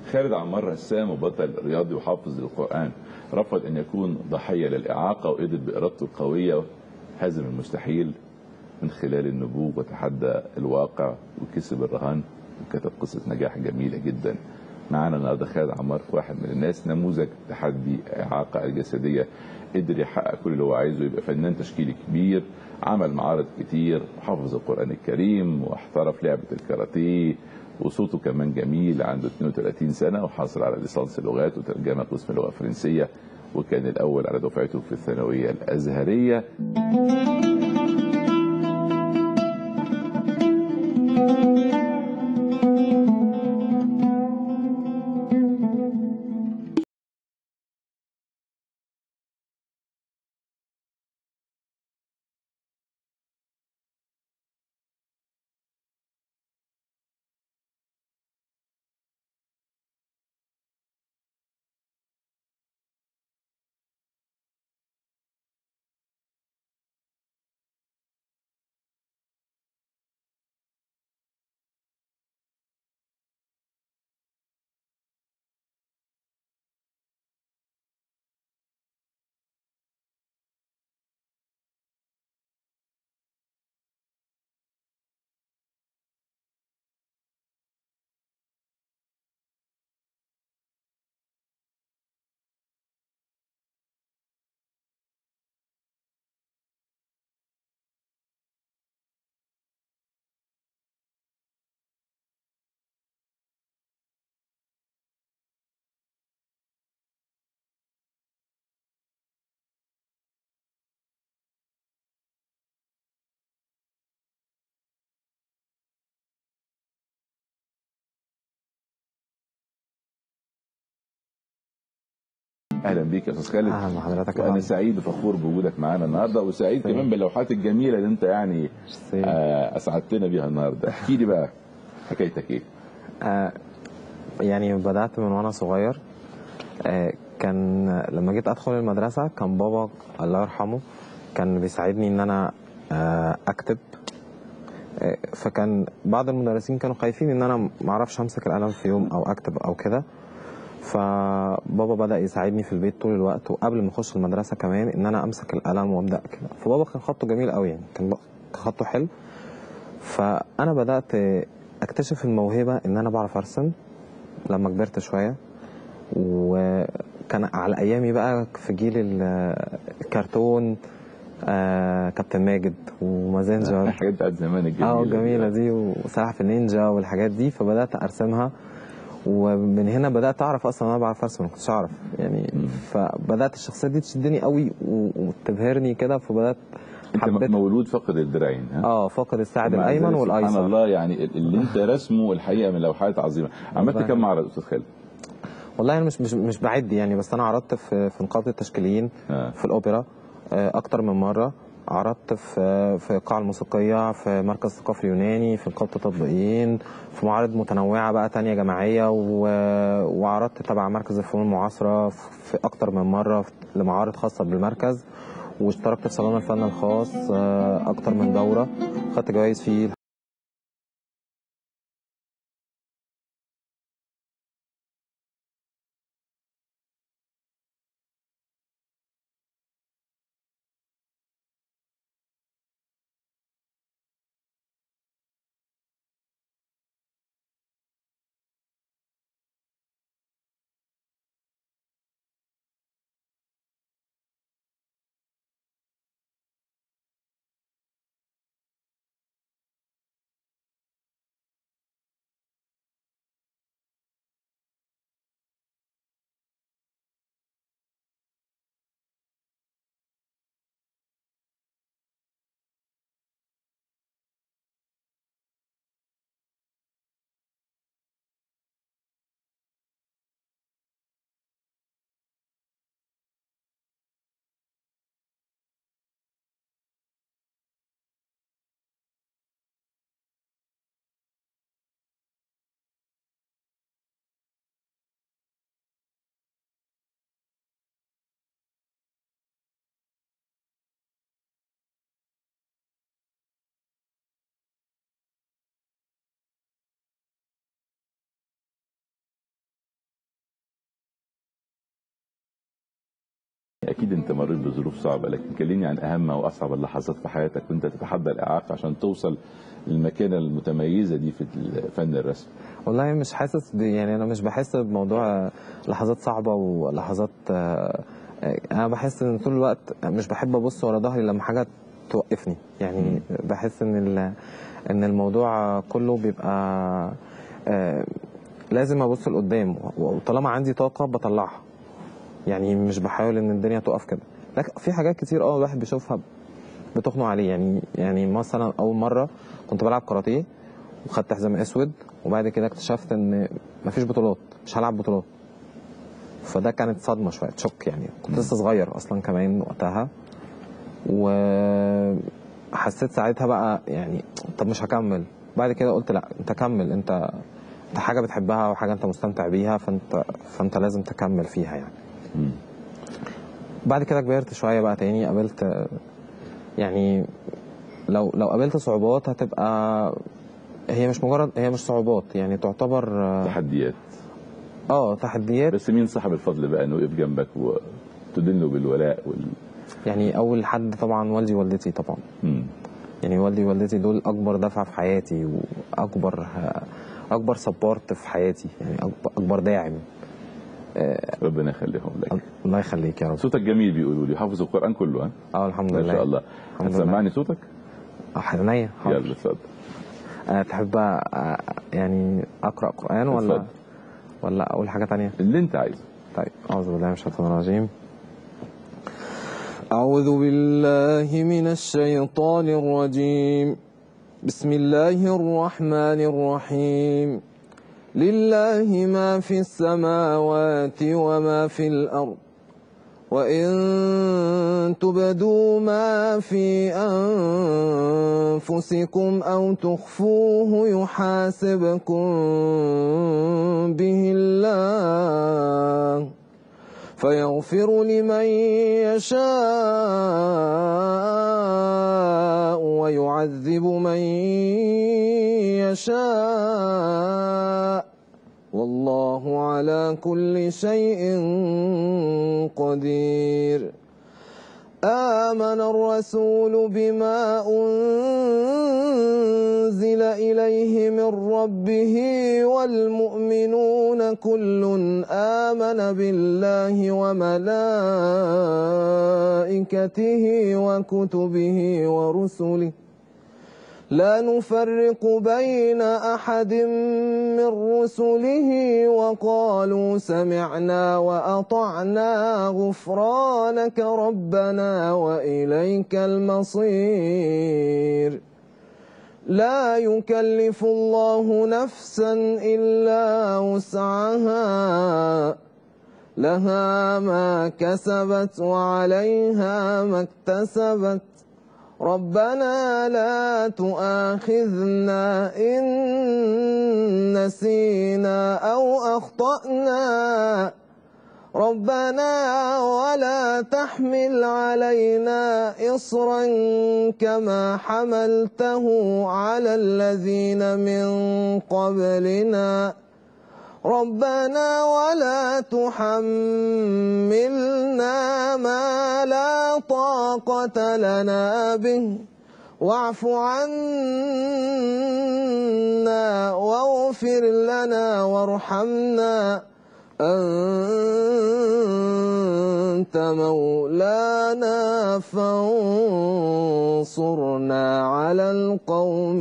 خالد عمار رسام وبطل رياضي وحافظ للقرآن رفض أن يكون ضحية للإعاقة وقدر بإرادته القوية هزم المستحيل من خلال النبوغ وتحدى الواقع وكسب الرهان وكتب قصة نجاح جميلة جدا معانا النهارده خالد عمار واحد من الناس نموذج تحدي إعاقة الجسدية قدر يحقق كل اللي هو عايزه يبقى فنان تشكيلي كبير عمل معارض كتير حفظ القرآن الكريم واحترف لعبة الكاراتيه وصوته كمان جميل عنده 32 سنة وحاصل على ليسانس لغات وترجمة قسم لغة فرنسية وكان الأول على دفعته في الثانوية الأزهرية اهلا بيك يا استاذ خالد اهلا بحضرتك وانا سعيد وفخور بوجودك معانا النهارده وسعيد طيب. كمان باللوحات الجميله اللي انت يعني ميرسي. آه، اسعدتنا بيها النهارده احكي لي بقى حكايتك ايه آه يعني بدأت من وأنا صغير آه كان لما جيت أدخل المدرسة كان بابا الله يرحمه كان بيساعدني إن أنا آه أكتب آه فكان بعض المدرسين كانوا خايفين إن أنا معرفش أمسك القلم في يوم أو أكتب أو كده فبابا بدأ يساعدني في البيت طول الوقت وقبل ما أخش المدرسة كمان إن أنا أمسك القلم وأبدأ كده فبابا كان خطه جميل قوي يعني كان ب- كان خطه حلو فأنا بدأت أكتشف الموهبة إن أنا بعرف أرسم لما كبرت شوية وكان على أيامي بقى في جيل ال- الكرتون آه كابتن ماجد ومازنجر الحاجات بتاعت زمان الجميله اه دي. الجميلة دي وسلاحف النينجا والحاجات دي فبدأت أرسمها ومن هنا بدأت أعرف أصلا أنا بعرف أرسم ما كنتش أعرف يعني فبدأت الشخصية دي تشدني قوي و- وتبهرني كده فبدأت انت حبيت مولود فقد الدراعين ها اه فاقد الساعد ومع الأيمن ذلك سبحان والأيسر الله يعني اللي انت رسمه الحقيقه من لوحات عظيمه عملت والله. كم معرض استاذ خالد؟ والله انا مش مش مش بعد يعني بس انا عرضت في في نقابه التشكيليين آه. في الاوبرا آه، اكتر من مره عرضت في في القاعه الموسيقيه في مركز ثقافي اليوناني في نقابه التطبيقيين في معارض متنوعه بقى تانية جماعيه و- وعرضت تبع مركز الفنون المعاصره في اكتر من مره في- لمعارض خاصه بالمركز واشتركت في صالون الفن الخاص آه، اكتر من دوره خدت جوائز فيه اكيد انت مريت بظروف صعبه لكن كلمني عن اهم واصعب اللحظات في حياتك وانت تتحدى الاعاقه عشان توصل للمكانه المتميزه دي في فن الرسم والله مش حاسس ب... يعني انا مش بحس بموضوع لحظات صعبه ولحظات آه، آه، انا بحس ان طول الوقت مش بحب ابص ورا ظهري لما حاجه توقفني يعني بحس ان ال... ان الموضوع كله بيبقى آه، لازم ابص لقدام وطالما عندي طاقه بطلعها يعني مش بحاول ان الدنيا تقف كده لكن في حاجات كتير اه الواحد بيشوفها بتخنق عليه يعني يعني مثلا اول مره كنت بلعب كاراتيه وخدت حزام اسود وبعد كده اكتشفت ان مفيش بطولات مش هلعب بطولات فده كانت صدمه شويه شوك يعني كنت لسه صغير اصلا كمان وقتها وحسيت ساعتها بقى يعني طب مش هكمل بعد كده قلت لا انت كمل انت انت حاجه بتحبها وحاجه انت مستمتع بيها فانت فانت لازم تكمل فيها يعني مم. بعد كده كبرت شويه بقى تاني قابلت يعني لو لو قابلت صعوبات هتبقى هي مش مجرد هي مش صعوبات يعني تعتبر تحديات اه تحديات بس مين صاحب الفضل بقى انه يقف جنبك وتدله بالولاء وال... يعني اول حد طبعا والدي ووالدتي طبعا مم. يعني والدي ووالدتي دول اكبر دفعه في حياتي واكبر اكبر سبورت في حياتي يعني أكبر, اكبر داعم ربنا يخليهم لك الله يخليك يا رب صوتك جميل بيقولوا لي حافظ القران كله ها اه الحمد ما لله شاء الله الحمد لله. هتسمعني صوتك اه عينيا حاضر. يلا اتفضل أه تحب آه، يعني اقرا قران ولا اتفضل. ولا اقول حاجه تانية اللي انت عايزه طيب أعوذ بالله من الشيطان الرجيم أعوذ بالله من الشيطان الرجيم بسم الله الرحمن الرحيم لله ما في السماوات وما في الأرض وإن تبدوا ما في أنفسكم أو تخفوه يحاسبكم به الله فيغفر لمن يشاء ويعذب من يشاء والله على كل شيء قدير آمن الرسول بما أنزل إليه من ربه والمؤمنون كل آمن بالله وملائكته وكتبه ورسله لا نفرق بين أحد من رسله وقالوا سمعنا وأطعنا غفرانك ربنا وإليك المصير لا يكلف الله نفسا إلا وسعها لها ما كسبت وعليها ما اكتسبت ربنا لا تؤاخذنا إن نسينا أو أخطأنا ربنا ولا تحمل علينا إصرا كما حملته على الذين من قبلنا ربنا ولا تحملنا ما لا طاقة لنا به واعف عنا واغفر لنا وارحمنا أنت مولانا فانصرنا على القوم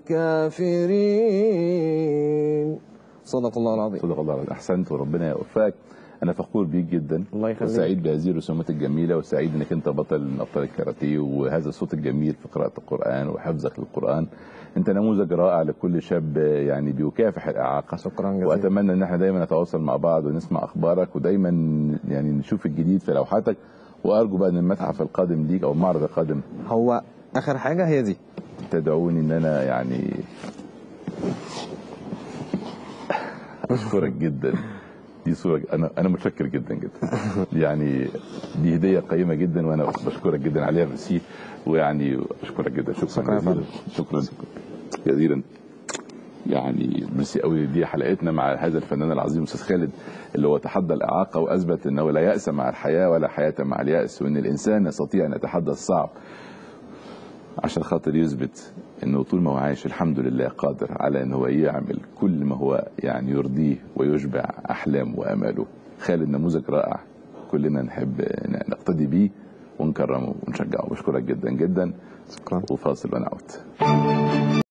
الكافرين صدق الله العظيم صدق الله العظيم احسنت وربنا يوفقك انا فخور بيك جدا الله يخليك. وسعيد بهذه الرسومات الجميله وسعيد انك انت بطل من ابطال الكاراتيه وهذا الصوت الجميل في قراءه القران وحفظك للقران انت نموذج رائع لكل شاب يعني بيكافح الاعاقه شكرا جزيلا واتمنى ان احنا دايما نتواصل مع بعض ونسمع اخبارك ودايما يعني نشوف الجديد في لوحاتك وارجو بقى ان المتحف القادم ليك او المعرض القادم هو اخر حاجه هي دي تدعوني ان انا يعني اشكرك جدا دي صوره انا انا متشكر جدا جدا يعني دي هديه قيمه جدا وانا بشكرك جدا عليها الرسيل ويعني اشكرك جدا شكرا شكرا يا جزيلا فندم. شكرا جزيلا يعني ميرسي قوي دي حلقتنا مع هذا الفنان العظيم استاذ خالد اللي هو تحدى الاعاقه واثبت انه لا ياس مع الحياه ولا حياه مع الياس وان الانسان يستطيع ان يتحدى الصعب عشان خاطر يثبت انه طول ما هو عايش الحمد لله قادر على ان هو يعمل كل ما هو يعني يرضيه ويشبع احلامه واماله خالد نموذج رائع كلنا نحب نقتدي بيه ونكرمه ونشجعه بشكرك جدا جدا شكرا وفاصل ونعود